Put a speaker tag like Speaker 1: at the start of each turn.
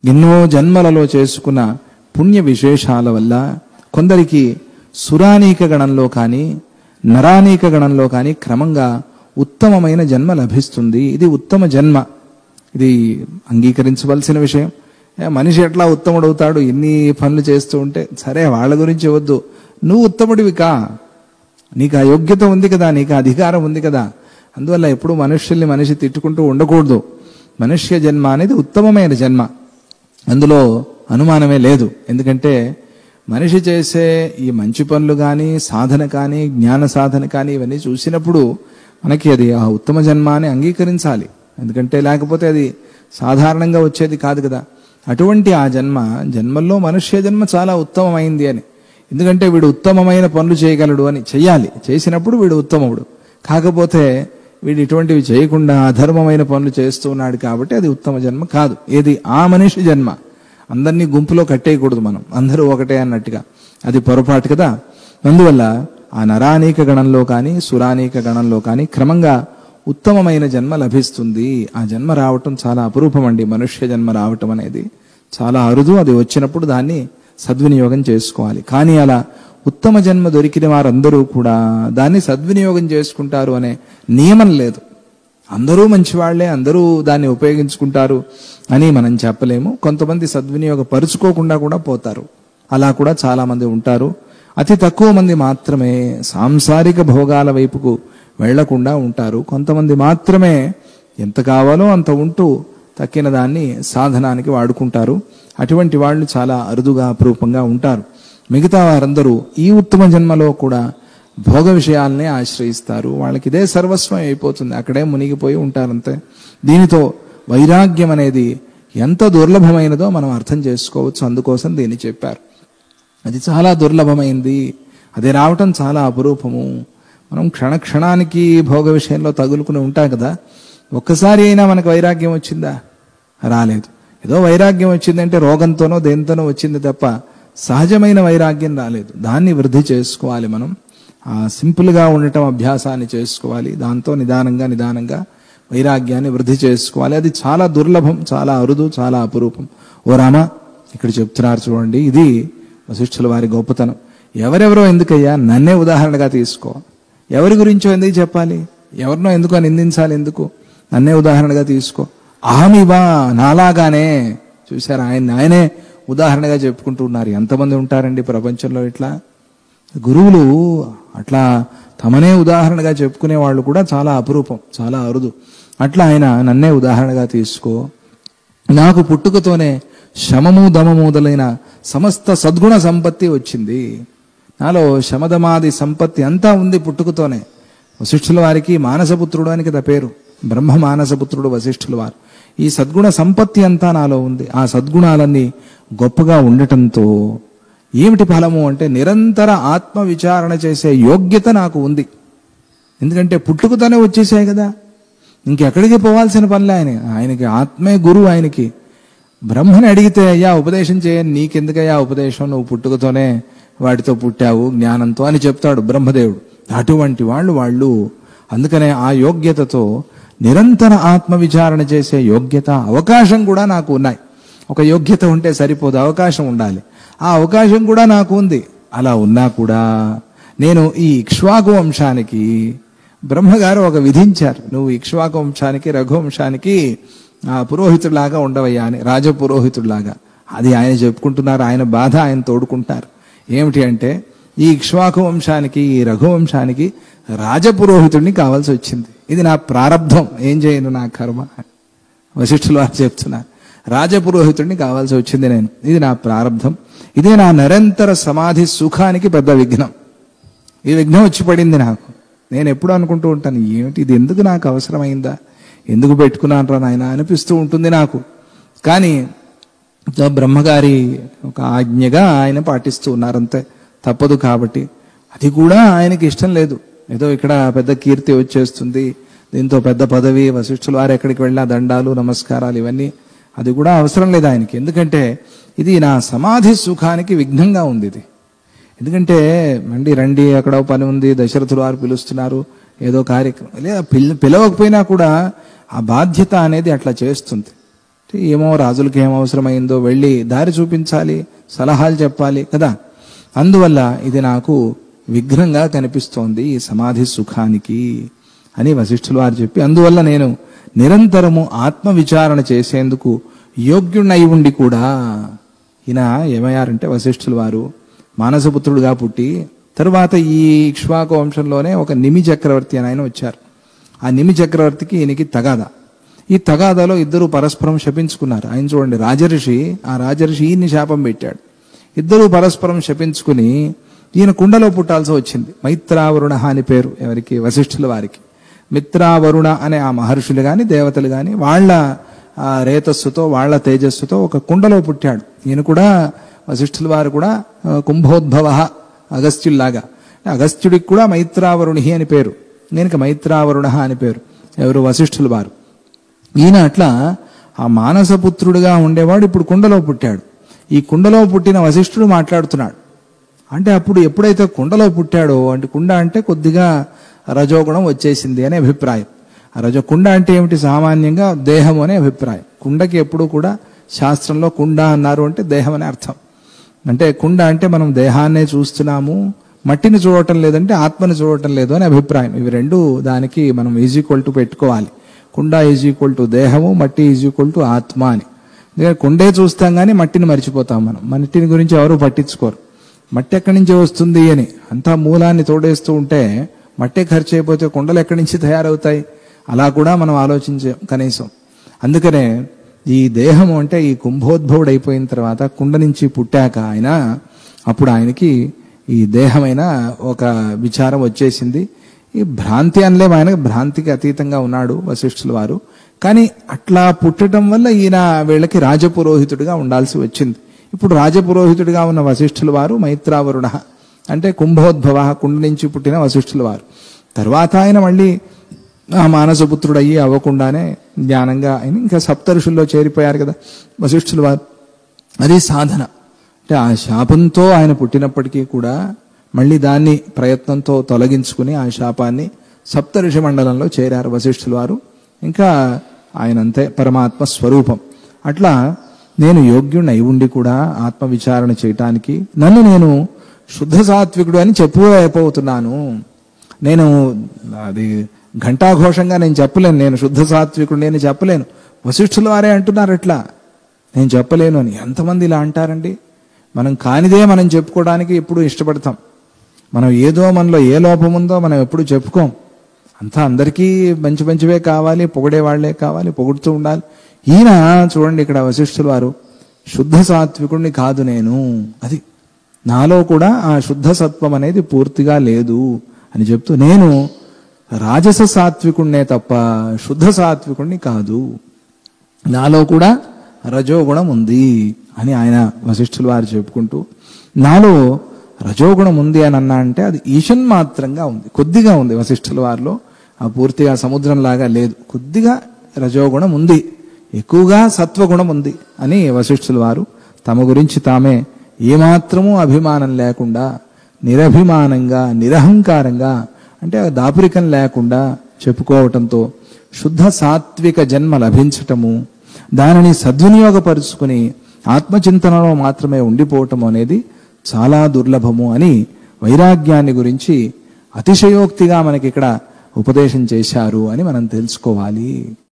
Speaker 1: ఎన్నో జన్మలలో చేసుకున్న పుణ్య విశేషాల వల్ల కొందరికి సురానీక గణంలో కానీ నరానీక గణంలో కానీ క్రమంగా ఉత్తమమైన జన్మ లభిస్తుంది ఇది ఉత్తమ జన్మ ఇది అంగీకరించవలసిన విషయం ఏ, మనిషి ఎట్లా ఉత్తముడవుతాడు ఇన్ని పనులు చేస్తూ ఉంటే సరే వాళ్ళ గురించి వద్దు నువ్వు ఉత్తముడివి కా నీకు ఆ యోగ్యత ఉంది కదా నీకు ఆ అధికారం ఉంది కదా అందువల్ల ఎప్పుడు మనుష్యుల్ని మనిషి తిట్టుకుంటూ ఉండకూడదు మనుష్య జన్మ అనేది ఉత్తమమైన జన్మ అందులో అనుమానమే లేదు ఎందుకంటే మనిషి చేసే ఈ మంచి పనులు కానీ సాధన కానీ జ్ఞాన సాధన కానీ ఇవన్నీ చూసినప్పుడు మనకి అది ఆ ఉత్తమ జన్మ అని అంగీకరించాలి ఎందుకంటే లేకపోతే అది సాధారణంగా వచ్చేది కాదు కదా అటువంటి ఆ జన్మ జన్మల్లో మనుష్య జన్మ చాలా ఉత్తమమైంది అని ఎందుకంటే వీడు ఉత్తమమైన పనులు చేయగలడు అని చెయ్యాలి చేసినప్పుడు వీడు ఉత్తముడు కాకపోతే వీడు ఇటువంటివి చేయకుండా అధర్మమైన పనులు చేస్తూ ఉన్నాడు కాబట్టి అది ఉత్తమ జన్మ కాదు ఏది ఆ మనిషి జన్మ అందరినీ గుంపులో కట్టేయకూడదు మనం అందరూ ఒకటే అన్నట్టుగా అది పొరపాటు కదా అందువల్ల ఆ నరానీక గణంలో కానీ సురానీక గణంలో కానీ క్రమంగా ఉత్తమమైన జన్మ లభిస్తుంది ఆ జన్మ రావటం చాలా అపురూపం అండి మనుష్య జన్మ రావటం అనేది చాలా అరుదు అది వచ్చినప్పుడు దాన్ని సద్వినియోగం చేసుకోవాలి కానీ అలా ఉత్తమ జన్మ దొరికిన వారందరూ కూడా దాన్ని సద్వినియోగం చేసుకుంటారు అనే నియమం లేదు అందరూ మంచివాళ్లే అందరూ దాన్ని ఉపయోగించుకుంటారు అని మనం చెప్పలేము కొంతమంది సద్వినియోగపరుచుకోకుండా కూడా పోతారు అలా కూడా చాలా మంది ఉంటారు అతి తక్కువ మంది మాత్రమే సాంసారిక భోగాల వైపుకు వెళ్లకుండా ఉంటారు కొంతమంది మాత్రమే ఎంత కావాలో అంత ఉంటూ తక్కిన దాన్ని సాధనానికి వాడుకుంటారు అటువంటి వాళ్ళు చాలా అరుదుగా అపురూపంగా ఉంటారు మిగతా వారందరూ ఈ ఉత్తమ జన్మలో కూడా భోగ విషయాలనే ఆశ్రయిస్తారు వాళ్ళకి ఇదే సర్వస్వం అయిపోతుంది అక్కడే మునిగిపోయి ఉంటారంతే దీనితో వైరాగ్యం అనేది ఎంత దుర్లభమైనదో మనం అర్థం చేసుకోవచ్చు అందుకోసం దీన్ని చెప్పారు అది చాలా దుర్లభమైంది అది రావటం చాలా అపురూపము మనం క్షణ క్షణానికి భోగ విషయంలో తగులుకుని ఉంటాం కదా ఒక్కసారి అయినా మనకు వైరాగ్యం వచ్చిందా రాలేదు ఏదో వైరాగ్యం వచ్చిందంటే రోగంతోనో దేనితోనో వచ్చింది తప్ప సహజమైన వైరాగ్యం రాలేదు దాన్ని వృద్ధి చేసుకోవాలి మనం ఆ సింపుల్గా ఉండటం అభ్యాసాన్ని చేసుకోవాలి దాంతో నిదానంగా నిదానంగా వైరాగ్యాన్ని వృద్ధి చేసుకోవాలి అది చాలా దుర్లభం చాలా అరుదు చాలా అపురూపం ఓ రామ ఇక్కడ చెప్తున్నారు చూడండి ఇది వశిష్ఠుల వారి గొప్పతనం ఎవరెవరో ఎందుకయ్యా నన్నే ఉదాహరణగా తీసుకో ఎవరి గురించో ఎందుకు చెప్పాలి ఎవరినో ఎందుకో నిందించాలి ఎందుకు నన్నే ఉదాహరణగా తీసుకో అహమివా నాలాగానే చూశారు ఆయన ఆయనే ఉదాహరణగా చెప్పుకుంటూ ఉన్నారు ఎంతమంది ఉంటారండి ప్రపంచంలో ఇట్లా గురువులు అట్లా తమనే ఉదాహరణగా చెప్పుకునే వాళ్ళు కూడా చాలా అపురూపం చాలా అరుదు అట్లా ఆయన నన్నే ఉదాహరణగా తీసుకో నాకు పుట్టుకతోనే శమము దమము మొదలైన సమస్త సద్గుణ సంపత్తి వచ్చింది నాలో శమదమాది సంపత్తి అంతా ఉంది పుట్టుకతోనే వశిష్ఠుల వారికి మానసపుత్రుడు అని కదా పేరు బ్రహ్మ మానసపుత్రుడు వశిష్ఠుల వారు ఈ సద్గుణ సంపత్తి అంతా నాలో ఉంది ఆ సద్గుణాలన్నీ గొప్పగా ఉండటంతో ఏమిటి ఫలము అంటే నిరంతర ఆత్మ విచారణ చేసే యోగ్యత నాకు ఉంది ఎందుకంటే పుట్టుకతోనే వచ్చేసాయి కదా ఇంకెక్కడికి పోవాల్సిన పనిలే ఆయన ఆయనకి ఆత్మే గురువు ఆయనకి బ్రహ్మని అడిగితే అయ్యా ఉపదేశం చేయని నీకెందుకయ్యా ఉపదేశం నువ్వు పుట్టుకతోనే వాటితో పుట్టావు జ్ఞానంతో అని చెప్తాడు బ్రహ్మదేవుడు అటువంటి వాళ్ళు వాళ్ళు అందుకనే ఆ యోగ్యతతో నిరంతర ఆత్మ విచారణ చేసే యోగ్యత అవకాశం కూడా నాకు ఉన్నాయి ఒక యోగ్యత ఉంటే సరిపోదు అవకాశం ఉండాలి ఆ అవకాశం కూడా నాకు ఉంది అలా ఉన్నా కూడా నేను ఈ ఇక్ష్వాకు వంశానికి బ్రహ్మగారు ఒక విధించారు నువ్వు ఇక్ష్వాకు వంశానికి రఘువంశానికి ఆ పురోహితుడిలాగా ఉండవయ్యా అని రాజపురోహితుడిలాగా అది ఆయన చెప్పుకుంటున్నారు ఆయన బాధ ఆయన తోడుకుంటారు ఏమిటి అంటే ఈ ఇక్ష్వాకు వంశానికి ఈ రఘువంశానికి రాజపురోహితుడిని కావాల్సి వచ్చింది ఇది నా ప్రారంధం ఏం చేయను నా కర్మ వశిష్ఠులు వారు చెప్తున్నారు రాజపురోహితుడిని కావాల్సి వచ్చింది నేను ఇది నా ప్రారంధం ఇదే నా నిరంతర సమాధి సుఖానికి పెద్ద విఘ్నం ఈ విఘ్నం వచ్చి పడింది నాకు నేను ఎప్పుడు అనుకుంటూ ఉంటాను ఏమిటి ఇది ఎందుకు నాకు అవసరమైందా ఎందుకు పెట్టుకున్నాను రా నాయన అనిపిస్తూ ఉంటుంది నాకు కానీ ఇదో బ్రహ్మగారి ఒక ఆజ్ఞగా ఆయన పాటిస్తూ ఉన్నారంతే తప్పదు కాబట్టి అది కూడా ఆయనకి ఇష్టం లేదు ఏదో ఇక్కడ పెద్ద కీర్తి వచ్చేస్తుంది దీంతో పెద్ద పదవి వశిష్ఠులు వారు ఎక్కడికి వెళ్ళినా దండాలు నమస్కారాలు ఇవన్నీ అది కూడా అవసరం లేదు ఆయనకి ఎందుకంటే ఇది నా సమాధి సుఖానికి విఘ్నంగా ఉంది ఇది ఎందుకంటే మండి రండి అక్కడ పని ఉంది దశరథులు వారు పిలుస్తున్నారు ఏదో కార్యక్రమం లేదా పిల పిలవకపోయినా కూడా ఆ బాధ్యత అనేది అట్లా చేస్తుంది ఏమో రాజులకి ఏం అవసరమైందో వెళ్ళి దారి చూపించాలి సలహాలు చెప్పాలి కదా అందువల్ల ఇది నాకు విఘ్నంగా కనిపిస్తోంది ఈ సమాధి సుఖానికి అని వశిష్ఠులు వారు చెప్పి అందువల్ల నేను నిరంతరము ఆత్మ విచారణ చేసేందుకు యోగ్యుణ్ణై ఉండి కూడా ఈయన ఏమయ్యారంటే వశిష్ఠులు వారు మానసపుత్రుడుగా పుట్టి తరువాత ఈ ఇక్ష్వాకు వంశంలోనే ఒక నిమి చక్రవర్తి అని ఆయన వచ్చారు ఆ నిమి చక్రవర్తికి ఈయనకి తగాదా ఈ తగాదాలో ఇద్దరు పరస్పరం శపించుకున్నారు ఆయన చూడండి రాజర్షి ఆ రాజర్షి ఈయన్ని శాపం పెట్టాడు ఇద్దరు పరస్పరం శపించుకుని ఈయన కుండలో పుట్టాల్సి వచ్చింది మైత్రావరుణ అని పేరు ఎవరికి వశిష్ఠుల వారికి మిత్రావరుణ అనే ఆ మహర్షులు గాని దేవతలు గాని వాళ్ళ ఆ రేతస్సుతో వాళ్ళ తేజస్సుతో ఒక కుండలో పుట్టాడు ఈయన కూడా వశిష్ఠుల వారు కూడా ఆ, కుంభోద్భవ అగస్త్యుల్లాగా అగస్త్యుడికి కూడా మైత్రావరుణి అని పేరు దీనికి మైత్రావరుణ అని పేరు ఎవరు వశిష్ఠుల వారు ఈయన అట్లా ఆ మానసపుత్రుడుగా ఉండేవాడు ఇప్పుడు కుండలో పుట్టాడు ఈ కుండలో పుట్టిన వశిష్ఠుడు మాట్లాడుతున్నాడు అంటే అప్పుడు ఎప్పుడైతే కుండలో పుట్టాడో అంటే కుండ అంటే కొద్దిగా రజోగుణం వచ్చేసింది అనే అభిప్రాయం ఆ రజో కుండ అంటే ఏమిటి సామాన్యంగా దేహం అనే అభిప్రాయం కుండకి ఎప్పుడు కూడా శాస్త్రంలో కుండ అన్నారు అంటే దేహం అనే అర్థం అంటే కుండ అంటే మనం దేహాన్నే చూస్తున్నాము మట్టిని చూడటం లేదంటే ఆత్మని చూడటం లేదు అని అభిప్రాయం ఇవి రెండు దానికి మనం ఈజ్ ఈక్వల్ టు పెట్టుకోవాలి కుండ ఈజ్ ఈక్వల్ టు దేహము మట్టి ఈజ్ ఈక్వల్ టు ఆత్మ అని ఎందుకంటే కుండే చూస్తాం కానీ మట్టిని మర్చిపోతాం మనం మట్టిని గురించి ఎవరు పట్టించుకోరు మట్టి ఎక్కడి నుంచి వస్తుంది అని అంతా మూలాన్ని తోడేస్తూ ఉంటే మట్టే ఖర్చు అయిపోతే కుండలు ఎక్కడి నుంచి తయారవుతాయి అలా కూడా మనం ఆలోచించాం కనీసం అందుకనే ఈ దేహం అంటే ఈ కుంభోద్భవుడు అయిపోయిన తర్వాత కుండ నుంచి పుట్టాక ఆయన అప్పుడు ఆయనకి ఈ దేహమైన ఒక విచారం వచ్చేసింది ఈ భ్రాంతి అనలేం ఆయన భ్రాంతికి అతీతంగా ఉన్నాడు వశిష్ఠుల వారు కానీ అట్లా పుట్టడం వల్ల ఈయన వీళ్ళకి రాజపురోహితుడిగా ఉండాల్సి వచ్చింది ఇప్పుడు రాజపురోహితుడిగా ఉన్న వశిష్ఠుల వారు మైత్రావరుణ అంటే కుంభోద్భవ కుండ నుంచి పుట్టిన వశిష్ఠుల వారు తర్వాత ఆయన మళ్ళీ ఆ మానసపుత్రుడు అయ్యి అవ్వకుండానే జ్ఞానంగా ఆయన ఇంకా సప్తఋషుల్లో చేరిపోయారు కదా వశిష్ఠుల వారు అది సాధన అంటే ఆ శాపంతో ఆయన పుట్టినప్పటికీ కూడా మళ్ళీ దాన్ని ప్రయత్నంతో తొలగించుకుని ఆ శాపాన్ని సప్తఋషి మండలంలో చేరారు వశిష్ఠుల వారు ఇంకా ఆయన అంతే పరమాత్మ స్వరూపం అట్లా నేను యోగ్యుణ్ణి అయి ఉండి కూడా ఆత్మ విచారణ చేయటానికి నన్ను నేను శుద్ధ సాత్వికుడు అని చెప్పుకోలేకపోతున్నాను నేను అది ఘంటాఘోషంగా నేను చెప్పలేను నేను శుద్ధ సాత్వికుడు నేను చెప్పలేను వశిష్ఠుల వారే అంటున్నారు ఎట్లా నేను చెప్పలేను అని ఎంతమంది ఇలా అంటారండి మనం కానిదే మనం చెప్పుకోవడానికి ఎప్పుడు ఇష్టపడతాం మనం ఏదో మనలో ఏ లోపం ఉందో మనం ఎప్పుడు చెప్పుకోం అంతా అందరికీ మంచి మంచివే కావాలి పొగిడే వాళ్లే కావాలి పొగుడుతూ ఉండాలి ఈయన చూడండి ఇక్కడ వశిష్ఠుల వారు శుద్ధ సాత్వికుడిని కాదు నేను అది నాలో కూడా ఆ శుద్ధ సత్వం అనేది పూర్తిగా లేదు అని చెప్తూ నేను రాజస సాత్వికుణ్ణే తప్ప శుద్ధ సాత్వికుణ్ణి కాదు నాలో కూడా రజోగుణం ఉంది అని ఆయన వశిష్ఠుల వారు చెప్పుకుంటూ నాలో రజోగుణం ఉంది అని అన్నా అంటే అది ఈషన్ మాత్రంగా ఉంది కొద్దిగా ఉంది వశిష్ఠుల వారిలో ఆ పూర్తిగా సముద్రం లాగా లేదు కొద్దిగా రజోగుణం ఉంది ఎక్కువగా సత్వగుణం ఉంది అని వశిష్ఠుల వారు తమ గురించి తామే ఏమాత్రమూ అభిమానం లేకుండా నిరభిమానంగా నిరహంకారంగా అంటే దాపురికం లేకుండా చెప్పుకోవటంతో శుద్ధ సాత్విక జన్మ లభించటము దానిని సద్వినియోగపరుచుకుని ఆత్మచింతనలో మాత్రమే ఉండిపోవటం అనేది చాలా దుర్లభము అని వైరాగ్యాన్ని గురించి అతిశయోక్తిగా మనకి ఇక్కడ ఉపదేశం చేశారు అని మనం తెలుసుకోవాలి